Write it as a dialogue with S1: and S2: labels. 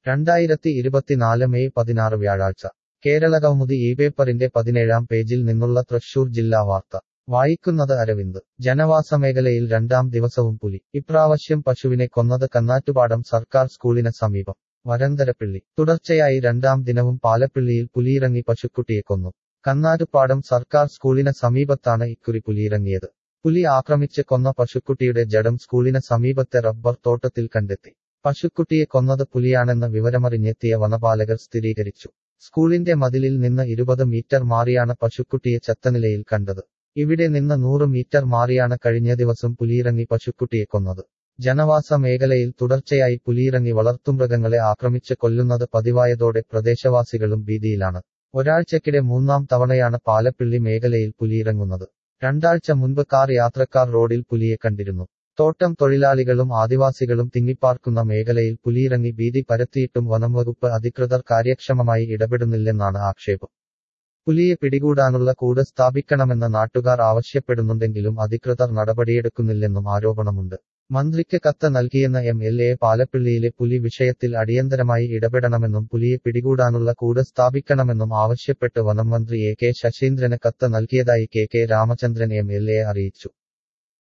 S1: രണ്ടായിരത്തി ഇരുപത്തിനാല് മെയ് പതിനാറ് വ്യാഴാഴ്ച കേരളകൗമുദി ഈ പേപ്പറിന്റെ പതിനേഴാം പേജിൽ നിന്നുള്ള തൃശൂർ ജില്ലാ വാർത്ത വായിക്കുന്നത് അരവിന്ദ് ജനവാസമേഖലയിൽ രണ്ടാം ദിവസവും പുലി ഇപ്രാവശ്യം പശുവിനെ കൊന്നത് കന്നാറ്റുപാടം സർക്കാർ സ്കൂളിന് സമീപം വരന്തരപ്പിള്ളി തുടർച്ചയായി രണ്ടാം ദിനവും പാലപ്പിള്ളിയിൽ പുലിയിറങ്ങി പശുക്കുട്ടിയെ കൊന്നു കന്നാറ്റുപാടം സർക്കാർ സ്കൂളിന് സമീപത്താണ് ഇക്കുറി പുലിയിറങ്ങിയത് പുലി ആക്രമിച്ച് കൊന്ന പശുക്കുട്ടിയുടെ ജഡം സ്കൂളിന് സമീപത്തെ റബ്ബർ തോട്ടത്തിൽ കണ്ടെത്തി പശുക്കുട്ടിയെ കൊന്നത് പുലിയാണെന്ന് വിവരമറിഞ്ഞെത്തിയ വനപാലകർ സ്ഥിരീകരിച്ചു സ്കൂളിന്റെ മതിലിൽ നിന്ന് ഇരുപത് മീറ്റർ മാറിയാണ് പശുക്കുട്ടിയെ ചത്തനിലയിൽ കണ്ടത് ഇവിടെ നിന്ന് നൂറ് മീറ്റർ മാറിയാണ് കഴിഞ്ഞ ദിവസം പുലിയിറങ്ങി പശുക്കുട്ടിയെ കൊന്നത് ജനവാസ മേഖലയിൽ തുടർച്ചയായി പുലിയിറങ്ങി വളർത്തുമൃഗങ്ങളെ ആക്രമിച്ച് കൊല്ലുന്നത് പതിവായതോടെ പ്രദേശവാസികളും ഭീതിയിലാണ് ഒരാഴ്ചക്കിടെ മൂന്നാം തവണയാണ് പാലപ്പിള്ളി മേഖലയിൽ പുലിയിറങ്ങുന്നത് രണ്ടാഴ്ച മുൻപ് കാർ യാത്രക്കാർ റോഡിൽ പുലിയെ കണ്ടിരുന്നു തോട്ടം തൊഴിലാളികളും ആദിവാസികളും തിങ്ങിപ്പാർക്കുന്ന മേഖലയിൽ പുലിയിറങ്ങി ഭീതി പരത്തിയിട്ടും വനംവകുപ്പ് അധികൃതർ കാര്യക്ഷമമായി ഇടപെടുന്നില്ലെന്നാണ് ആക്ഷേപം പുലിയെ പിടികൂടാനുള്ള കൂട് സ്ഥാപിക്കണമെന്ന് നാട്ടുകാർ ആവശ്യപ്പെടുന്നുണ്ടെങ്കിലും അധികൃതർ നടപടിയെടുക്കുന്നില്ലെന്നും ആരോപണമുണ്ട് മന്ത്രിക്ക് കത്ത് നൽകിയെന്ന എം എൽ എ പാലപ്പിള്ളിയിലെ പുലി വിഷയത്തിൽ അടിയന്തരമായി ഇടപെടണമെന്നും പുലിയെ പിടികൂടാനുള്ള കൂട് സ്ഥാപിക്കണമെന്നും ആവശ്യപ്പെട്ട് വനം മന്ത്രി എ കെ ശശീന്ദ്രന് കത്ത് നൽകിയതായി K K Ramachandran M L A അറിയിച്ചു